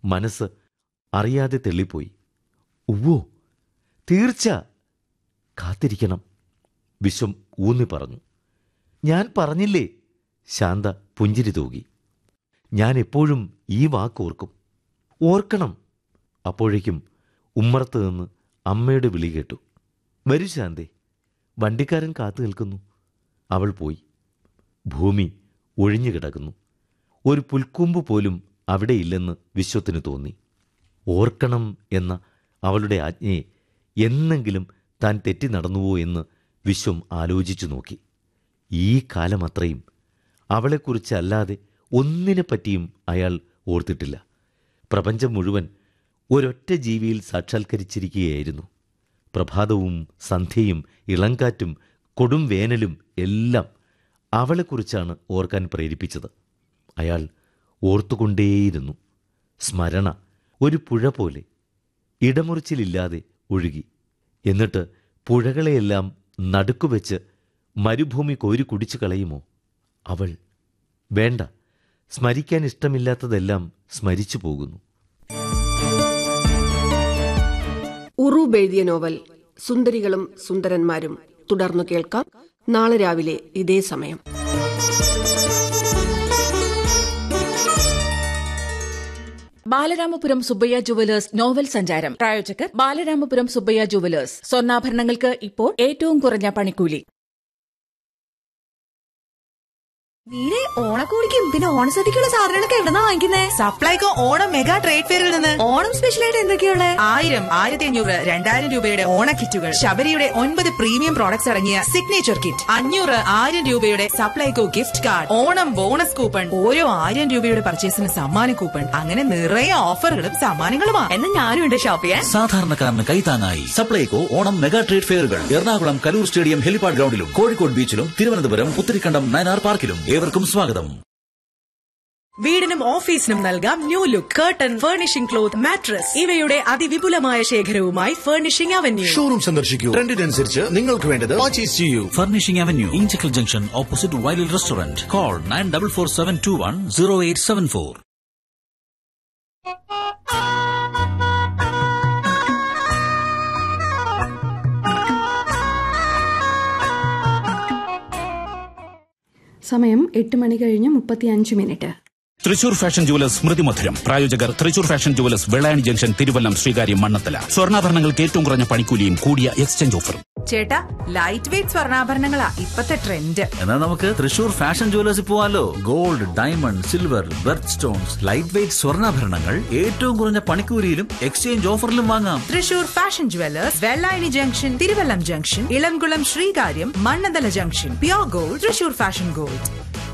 മനസ്സ് അറിയാതെ തെള്ളിപ്പോയി ഉവ്വോ തീർച്ച കാത്തിരിക്കണം വിശ്വം ഊന്നി പറഞ്ഞു ഞാൻ പറഞ്ഞില്ലേ ശാന്ത പുഞ്ചിരി തൂകി ഞാൻ എപ്പോഴും ഈ വാക്കോർക്കും ഓർക്കണം അപ്പോഴേക്കും ഉമ്മറത്ത് നിന്ന് അമ്മയുടെ വിളി കേട്ടു വരൂ ശാന്തേ വണ്ടിക്കാരൻ കാത്തു നിൽക്കുന്നു അവൾ പോയി ഭൂമി ഒഴിഞ്ഞു കിടക്കുന്നു ഒരു പുൽക്കൂമ്പ് പോലും അവിടെയില്ലെന്ന് വിശ്വത്തിന് തോന്നി ഓർക്കണം എന്ന അവളുടെ ആജ്ഞയെ എന്നെങ്കിലും താൻ തെറ്റി നടന്നുവോ എന്ന് വിശ്വം ആലോചിച്ചു നോക്കി ഈ കാലമത്രയും അവളെക്കുറിച്ചല്ലാതെ ഒന്നിനെപ്പറ്റിയും അയാൾ ഓർത്തിട്ടില്ല പ്രപഞ്ചം മുഴുവൻ ഒരൊറ്റ ജീവിയിൽ സാക്ഷാത്കരിച്ചിരിക്കുകയായിരുന്നു പ്രഭാതവും സന്ധ്യയും ഇളങ്കാറ്റും കൊടും വേനലും എല്ലാം അവളെക്കുറിച്ചാണ് ഓർക്കാൻ പ്രേരിപ്പിച്ചത് അയാൾ ഓർത്തുകൊണ്ടേയിരുന്നു സ്മരണ ഒരു പുഴ പോലെ ഇടമുറിച്ചിലില്ലാതെ ഒഴുകി എന്നിട്ട് പുഴകളെയെല്ലാം നടുക്കുവെച്ച് മരുഭൂമി കോരി കുടിച്ചു കളയുമോ അവൾ വേണ്ട സ്മരിക്കാൻ ഇഷ്ടമില്ലാത്തതെല്ലാം സ്മരിച്ചു പോകുന്നു ഉറൂബ് എഴുതിയ നോവൽ സുന്ദരികളും സുന്ദരന്മാരും തുടർന്നു കേൾക്കാം നാളെ രാവിലെ ഇതേ സമയം ബാലരാമപുരം സുബ്ബയ്യ ജുവലേഴ്സ് നോവൽ സഞ്ചാരം പ്രായോജകർ ബാലരാമപുരം സുബ്ബയ്യ ജുവലേഴ്സ് സ്വർണ്ണാഭരണങ്ങൾക്ക് ഇപ്പോൾ ഏറ്റവും കുറഞ്ഞ പണിക്കൂലി വീരെ ഓണക്കോടിക്കും പിന്നെ ഓണസദ്യക്കുള്ള സാധനങ്ങളൊക്കെ എവിടെന്നാ വാങ്ങിക്കുന്നേ സപ്ലൈകോ ഓണം മെഗാ ട്രേഡ് ഫെയറിൽ നിന്ന് ഓണം സ്പെഷ്യലായിട്ട് എന്തൊക്കെയുള്ള ആയിരം ആയിരത്തി അഞ്ഞൂറ് രണ്ടായിരം രൂപയുടെ ഓണ കിറ്റുകൾ ശബരിയുടെ ഒൻപത് പ്രീമിയം പ്രോഡക്ട്സ് അടങ്ങിയ സിഗ്നേച്ചർ കിറ്റ് അഞ്ഞൂറ് ആയിരം രൂപയുടെ Supplyco gift card Onam bonus coupon ഓരോ ആയിരം രൂപയുടെ പർച്ചേസിന് സമ്മാന കൂപ്പൺ അങ്ങനെ നിറയെ ഓഫറുകളും സമ്മാനങ്ങളുമാണ് എന്നാ ഞാനും ഉണ്ട് ഷോപ്പ് ചെയ്യാൻ സാധാരണക്കാരന് കൈത്താങ്ങായി സപ്ലൈകോ ഓണം മെഗാ ട്രേഡ് ഫെയറുകൾ എറണാകുളം കലൂർ സ്റ്റേഡിയം ഹെലിപാഡ് ഗ്രൗണ്ടിലും കോഴിക്കോട് ബീച്ചിലും തിരുവനന്തപുരം പുത്തിരിക്കണ്ടം നയനാർ പാർക്കിലും ഏവർക്കും സ്വാഗതം വീടിനും ഓഫീസിനും നൽകാം new look curtain furnishing cloth mattress ഇവയുടെ അതിവിപുലമായ ശേഖരവുമായി ഫർണിഷിംഗ് അവന്യൂ ഷോറൂം സന്ദർശിക്കൂ ട്രെൻഡിനനുസരിച്ച് നിങ്ങൾക്ക് വേണ്ടത് പർച്ചേസ് ചെയ്യൂ furnishing avenue Injakkal junction opposite വൈലിൽ restaurant call nine double four seven two one zero eight seven four സമയം എട്ട് മണി കഴിഞ്ഞ് മുപ്പത്തിയഞ്ച് മിനിറ്റ് തൃശൂർ ഫാഷൻ ജുവലേഴ്സ് സ്മൃതി മധുരം പ്രായോജകർ Thrissur fashion jewellers Vellayani junction Thiruvallam Sreekaryam Mannathala സ്വർണ്ണാഭരണങ്ങൾക്ക് ഏറ്റവും കുറഞ്ഞ പണിക്കൂലിയും കൂടിയ എക്സ്ചേഞ്ച് ഓഫറും ചേട്ടാ ലൈറ്റ് വെയിറ്റ് സ്വർണ്ണാഭരണങ്ങളാ ഇപ്പത്തെ ട്രെൻഡ് എന്നാൽ നമുക്ക് തൃശൂർ ഫാഷൻ ജുവലേഴ്സിൽ പോവാലോ gold diamond silver birth stones light weight സ്വർണ്ണാഭരണങ്ങൾ ഏറ്റവും കുറഞ്ഞ പണിക്കൂലിയിലും എക്സ്ചേഞ്ച് ഓഫറിലും വാങ്ങാം Thrissur fashion jewellers Vellayani junction Thiruvallam junction Elamkulam Sreekaryam Mannanthala junction pure gold Thrissur fashion gold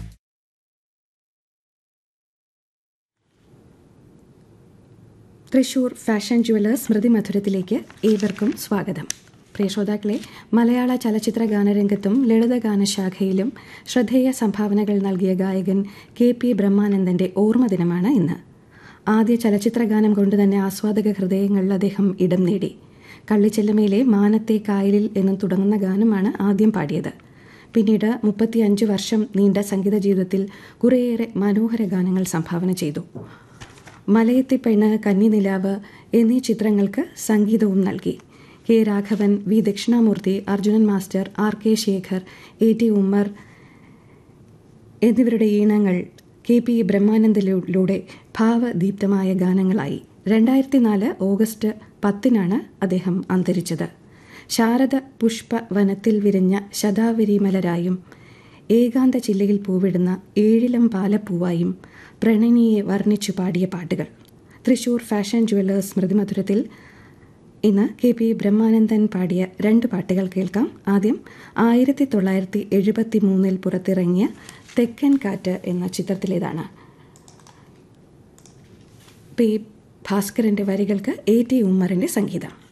Thrissur fashion jewellers സ്മൃതി മധുരത്തിലേക്ക് ഏവർക്കും സ്വാഗതം പ്രിയ ശ്രോതാക്കളെ മലയാള ചലച്ചിത്ര ഗാനരംഗത്തും ലളിതഗാന ശാഖയിലും ശ്രദ്ധേയ സംഭാവനകൾ നൽകിയ ഗായകൻ കെ പി ബ്രഹ്മാനന്ദന്റെ ഓർമ്മ ദിനമാണ് ഇന്ന് ആദ്യ ചലച്ചിത്ര ഗാനം കൊണ്ട് തന്നെ ആസ്വാദക ഹൃദയങ്ങളിൽ അദ്ദേഹം ഇടം നേടി കള്ളിച്ചെല്ലമയിലെ മാനത്തെ കായലിൽ എന്നും തുടങ്ങുന്ന ഗാനമാണ് ആദ്യം പാടിയത് പിന്നീട് മുപ്പത്തിയഞ്ച് വർഷം നീണ്ട സംഗീത ജീവിതത്തിൽ കുറേയേറെ മനോഹര ഗാനങ്ങൾ സംഭാവന ചെയ്തു മലയത്തെ പെണ്ണ് കന്നിനിലാവ് എന്നീ ചിത്രങ്ങൾക്ക് സംഗീതവും നൽകി K Raghavan V Dakshinamoorthy Arjunan master R K Shekhar A T Ummer എന്നിവരുടെ ഈണങ്ങൾ കെ പി ബ്രഹ്മാനന്ദിലൂടെ ഭാവദീപ്തമായ ഗാനങ്ങളായി രണ്ടായിരത്തി നാല് ഓഗസ്റ്റ് പത്തിനാണ് അദ്ദേഹം അന്തരിച്ചത് ശാരദ പുഷ്പ വനത്തിൽ വിരിഞ്ഞ ശതാവരിമലരായും ഏകാന്ത ചില്ലയിൽ പൂവിടുന്ന ഏഴിലം പാലപ്പൂവായും പ്രണയിനിയെ വർണ്ണിച്ചു പാടിയ പാട്ടുകൾ തൃശൂർ ഫാഷൻ ജുവലേഴ്സ് സ്മൃതിമധുരത്തിൽ ഇന്ന് കെ പി ബ്രഹ്മാനന്ദൻ പാടിയ രണ്ട് പാട്ടുകൾ കേൾക്കാം ആദ്യം ആയിരത്തി തൊള്ളായിരത്തി എഴുപത്തി മൂന്നിൽ പുറത്തിറങ്ങിയ തെക്കൻ കാറ്റ് എന്ന ചിത്രത്തിലേതാണ് പി ഭാസ്കരന്റെ വരികൾക്ക് എ ടി ഉമ്മറിന്റെ സംഗീതം